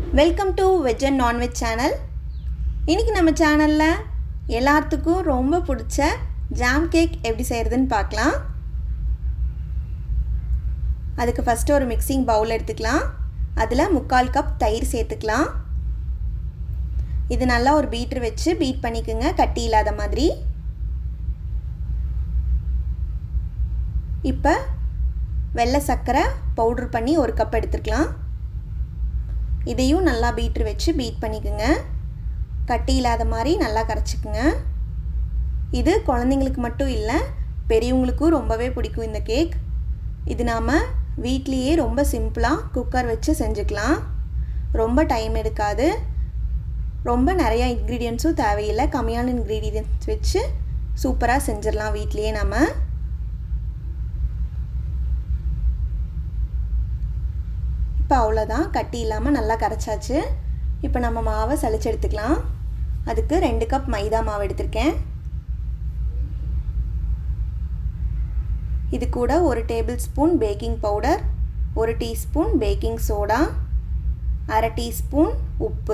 welcome to veg and non veg channel இன்றைக்கி நம்ம சேனலில் எல்லாத்துக்கும் ரொம்ப பிடிச்ச ஜாம் கேக் எப்படி செய்கிறதுன்னு பார்க்கலாம் அதுக்கு ஃபஸ்ட்டு ஒரு மிக்சிங் பவுல் எடுத்துக்கலாம் அதில் முக்கால் கப் தயிர் சேர்த்துக்கலாம் இது நல்லா ஒரு பீட்ரு வச்சு பீட் பண்ணிக்கோங்க கட்டி இல்லாத மாதிரி இப்போ வெள்ளை சர்க்கரை பவுட்ரு பண்ணி ஒரு கப் எடுத்துக்கலாம் இதையும் நல்லா பீட்ரு வச்சு பீட் பண்ணிக்கோங்க கட்டி இல்லாத மாதிரி நல்லா கரைச்சிக்குங்க இது குழந்தைங்களுக்கு மட்டும் இல்லை பெரியவங்களுக்கும் ரொம்பவே பிடிக்கும் இந்த கேக் இது நாம் வீட்லேயே ரொம்ப சிம்பிளாக குக்கர் வச்சு செஞ்சுக்கலாம் ரொம்ப டைம் எடுக்காது ரொம்ப நிறையா இன்க்ரீடியன்ஸும் தேவையில்லை கம்மியான இன்க்ரீடியன்ஸ் வச்சு சூப்பராக செஞ்சிடலாம் வீட்லேயே நம்ம இப்போ அவ்வளோதான் கட்டி இல்லாமல் நல்லா கரைச்சாச்சு இப்போ நம்ம மாவை சளிச்சு எடுத்துக்கலாம் அதுக்கு ரெண்டு கப் மைதா மாவு எடுத்திருக்கேன் இது கூட ஒரு டேபிள் ஸ்பூன் பேக்கிங் பவுடர் ஒரு டீஸ்பூன் பேக்கிங் சோடா அரை டீஸ்பூன் உப்பு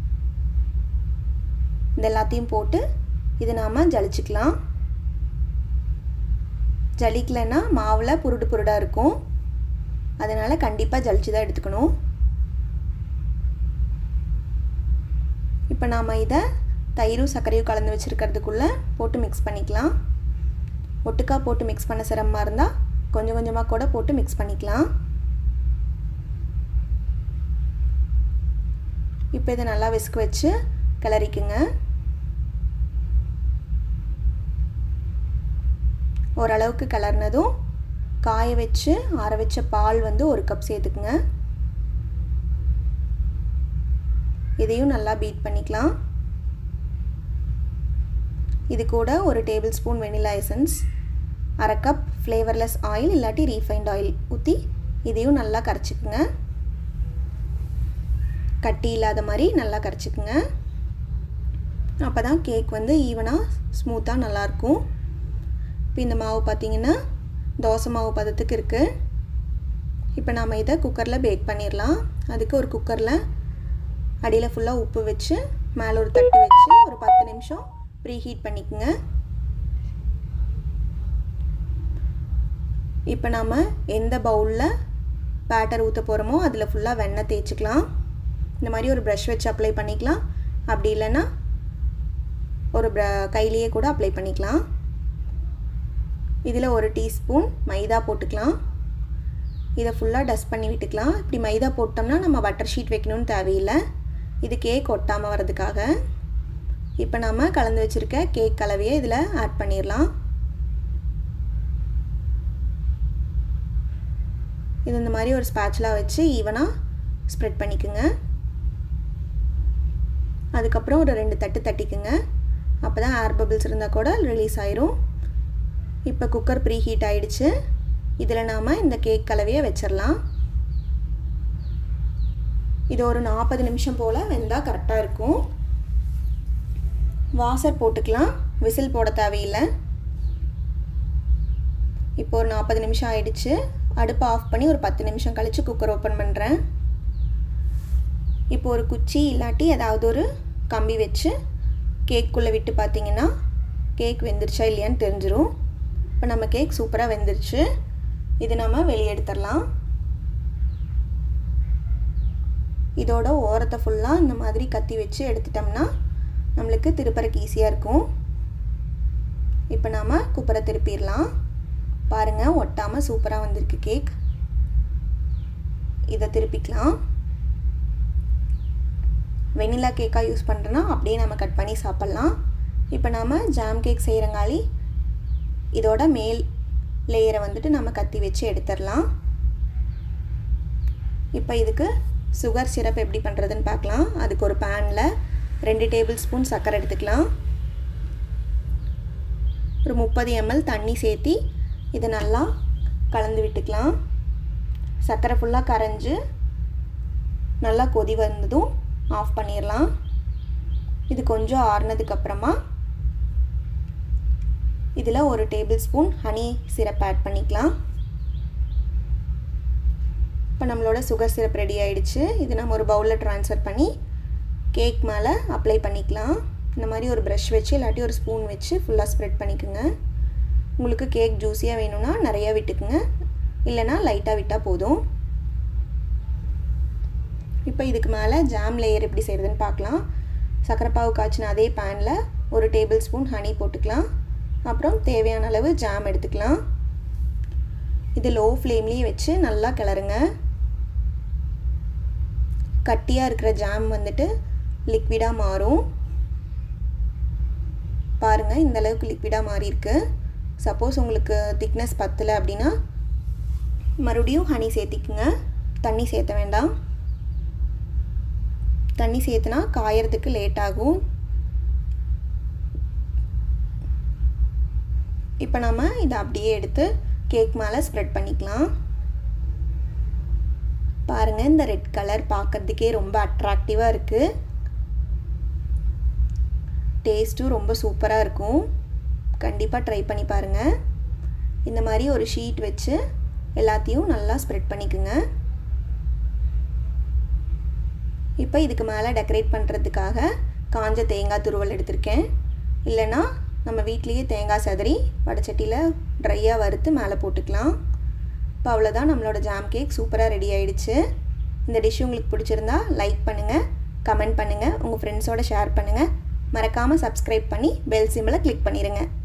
இது எல்லாத்தையும் போட்டு இது நாம் ஜலிச்சுக்கலாம் ஜலிக்கலைன்னா மாவில் புருடு புருடாக இருக்கும் அதனால் கண்டிப்பாக ஜலிச்சு தான் எடுத்துக்கணும் இப்போ நாம் இதை தயிரும் சர்க்கரையும் கலந்து வச்சுருக்கிறதுக்குள்ளே போட்டு மிக்ஸ் பண்ணிக்கலாம் ஒட்டுக்கா போட்டு மிக்ஸ் பண்ண சிரமமாக இருந்தால் கொஞ்சம் கொஞ்சமாக கூட போட்டு மிக்ஸ் பண்ணிக்கலாம் இப்போ இதை நல்லா விஸ்க் வச்சு கிளறிக்குங்க ஓரளவுக்கு கிளறினதும் காய வச்சு ஆற வச்ச பால் வந்து ஒரு கப் சேர்த்துக்குங்க இதையும் நல்லா பீட் பண்ணிக்கலாம் இது கூட ஒரு டேபிள் ஸ்பூன் வெனிலா எசன்ஸ் அரை கப் ஃப்ளேவர்லெஸ் ஆயில் இல்லாட்டி ரீஃபைண்ட் ஆயில் ஊற்றி இதையும் நல்லா கரைச்சிக்குங்க கட்டி இல்லாத மாதிரி நல்லா கரைச்சிக்குங்க அப்போ தான் கேக் வந்து ஈவனாக ஸ்மூத்தாக நல்லாயிருக்கும் இப்போ இந்த மாவு பார்த்திங்கன்னா தோசை மாவு பதத்துக்கு இருக்குது இப்போ நாம் இதை குக்கரில் பேக் பண்ணிடலாம் அதுக்கு ஒரு குக்கரில் அடியில் ஃபுல்லாக உப்பு வச்சு மேலே ஒரு தட்டு வச்சு ஒரு பத்து நிமிஷம் ப்ரீ ஹீட் பண்ணிக்கோங்க இப்போ நாம் எந்த பவுலில் பேட்டர் ஊற்ற போகிறோமோ அதில் ஃபுல்லாக வெண்ணெய் தேய்ச்சிக்கலாம் இந்த மாதிரி ஒரு ப்ரஷ் வச்சு அப்ளை பண்ணிக்கலாம் அப்படி இல்லைன்னா ஒரு ப்ர கையிலேயே கூட அப்ளை பண்ணிக்கலாம் இதில் ஒரு டீஸ்பூன் மைதா போட்டுக்கலாம் இதை ஃபுல்லாக டஸ்ட் பண்ணி விட்டுக்கலாம் இப்படி மைதா போட்டோம்னா நம்ம பட்டர் ஷீட் வைக்கணும்னு தேவையில்லை இது கேக் ஒட்டாமல் வர்றதுக்காக இப்போ நம்ம கலந்து வச்சுருக்க கேக் கலவையை இதில் ஆட் பண்ணிடலாம் இது இந்த மாதிரி ஒரு ஸ்பேட்சலாக வச்சு ஈவனாக ஸ்ப்ரெட் பண்ணிக்கோங்க அதுக்கப்புறம் ஒரு ரெண்டு தட்டு தட்டிக்குங்க அப்போ தான் ஏர் பபிள்ஸ் இருந்தால் கூட ரிலீஸ் ஆயிரும் இப்போ குக்கர் ப்ரீ ஹீட் ஆகிடுச்சு இதில் நாம் இந்த கேக் கலவையை வச்சிடலாம் இது ஒரு நாற்பது நிமிஷம் போல் வெந்தால் கரெக்டாக இருக்கும் வாசர் போட்டுக்கலாம் விசில் போட தேவையில்லை இப்போ ஒரு நாற்பது நிமிஷம் ஆயிடுச்சு அடுப்பை ஆஃப் பண்ணி ஒரு பத்து நிமிஷம் கழித்து குக்கர் ஓப்பன் பண்ணுறேன் இப்போ ஒரு குச்சி இல்லாட்டி ஏதாவது ஒரு கம்பி வச்சு கேக்குள்ளே விட்டு பார்த்தீங்கன்னா கேக் வெந்துருச்சா இல்லையான்னு தெரிஞ்சிடும் இப்போ நம்ம கேக் சூப்பராக வெந்துருச்சு இது நம்ம வெளியே எடுத்துடலாம் இதோட ஓரத்தை ஃபுல்லாக இந்த மாதிரி கத்தி வச்சு எடுத்துட்டோம்னா நம்மளுக்கு திருப்பறக்கு ஈஸியாக இருக்கும் இப்போ நாம் குப்பரை திருப்பிடலாம் பாருங்கள் ஒட்டாமல் சூப்பராக வந்திருக்கு கேக் இதை திருப்பிக்கலாம் வெனிலா கேக்காக யூஸ் பண்ணுறோன்னா அப்படியே நம்ம கட் பண்ணி சாப்பிட்லாம் இப்போ நாம் ஜாம் கேக் செய்கிறங்காலி இதோட மேல் லேயரை வந்துட்டு நம்ம கத்தி வச்சு எடுத்துடலாம் இப்போ இதுக்கு சுகர் சிரப் எப்படி பண்ணுறதுன்னு பார்க்கலாம் அதுக்கு ஒரு பேனில் ரெண்டு டேபிள் ஸ்பூன் சர்க்கரை எடுத்துக்கலாம் ஒரு முப்பது எம்எல் தண்ணி சேர்த்தி இதை நல்லா கலந்து விட்டுக்கலாம் சர்க்கரை ஃபுல்லாக கரைஞ்சி நல்லா கொதி வந்ததும் ஆஃப் பண்ணிடலாம் இது கொஞ்சம் ஆறுனதுக்கப்புறமா இதில் ஒரு table spoon honey syrup add பண்ணிக்கலாம் இப்போ நம்மளோட சுகர் சிரப் ரெடி ஆகிடுச்சு இது நம்ம ஒரு பவுலில் ட்ரான்ஸ்ஃபர் பண்ணி கேக் மேலே அப்ளை பண்ணிக்கலாம் இந்த மாதிரி ஒரு ப்ரஷ் வச்சு இல்லாட்டி ஒரு ஸ்பூன் வச்சு ஃபுல்லாக ஸ்ப்ரெட் பண்ணிக்கோங்க உங்களுக்கு கேக் ஜூஸியாக வேணும்னா நிறையா விட்டுக்குங்க இல்லைனா லைட்டாக விட்டால் போதும் இப்போ இதுக்கு மேலே ஜாம் லேயர் எப்படி செய்கிறதுன்னு பார்க்கலாம் சக்கரைப்பாவு காய்ச்சின அதே பேனில் ஒரு டேபிள் ஸ்பூன் ஹனி போட்டுக்கலாம் அப்புறம் தேவையான அளவு ஜாம் எடுத்துக்கலாம் இது லோ ஃப்ளேம்லேயே வச்சு நல்லா கிளறுங்க கட்டியாக இருக்கிற ஜாம் வந்துட்டு லிக்விடாக மாறும் பாருங்கள் இந்த அளவுக்கு லிக்விடாக மாறி இருக்கு சப்போஸ் உங்களுக்கு திக்னஸ் பத்தலை அப்படின்னா மறுபடியும் ஹனி சேர்த்திக்குங்க தண்ணி சேர்த்த வேண்டாம் தண்ணி சேர்த்துனா காயறதுக்கு லேட் ஆகும் இப்போ நம்ம இதை அப்படியே எடுத்து கேக் மேலே ஸ்ப்ரெட் பண்ணிக்கலாம் பாருங்கள் இந்த ரெட் கலர் பார்க்குறதுக்கே ரொம்ப அட்ராக்டிவாக இருக்குது டேஸ்ட்டும் ரொம்ப சூப்பராக இருக்கும் கண்டிப்பாக ட்ரை பண்ணி பாருங்கள் இந்த மாதிரி ஒரு ஷீட் வச்சு எல்லாத்தையும் நல்லா ஸ்ப்ரெட் பண்ணிக்கோங்க இப்போ இதுக்கு மேலே டெக்கரேட் பண்ணுறதுக்காக காஞ்ச தேங்காய் துருவல் எடுத்திருக்கேன் இல்லைன்னா நம்ம வீட்லேயே தேங்காய் சதறி வடச்சட்டியில் ட்ரையாக வறுத்து மேலே போட்டுக்கலாம் இப்போ அவ்வளோதான் நம்மளோட ஜாம் கேக் சூப்பராக ரெடி ஆகிடுச்சு இந்த டிஷ் உங்களுக்கு பிடிச்சிருந்தா லைக் பண்ணுங்கள் கமெண்ட் பண்ணுங்கள் உங்கள் ஃப்ரெண்ட்ஸோட ஷேர் பண்ணுங்கள் மறக்காமல் சப்ஸ்கிரைப் பண்ணி பெல் சிம்பிளை கிளிக் பண்ணிடுங்க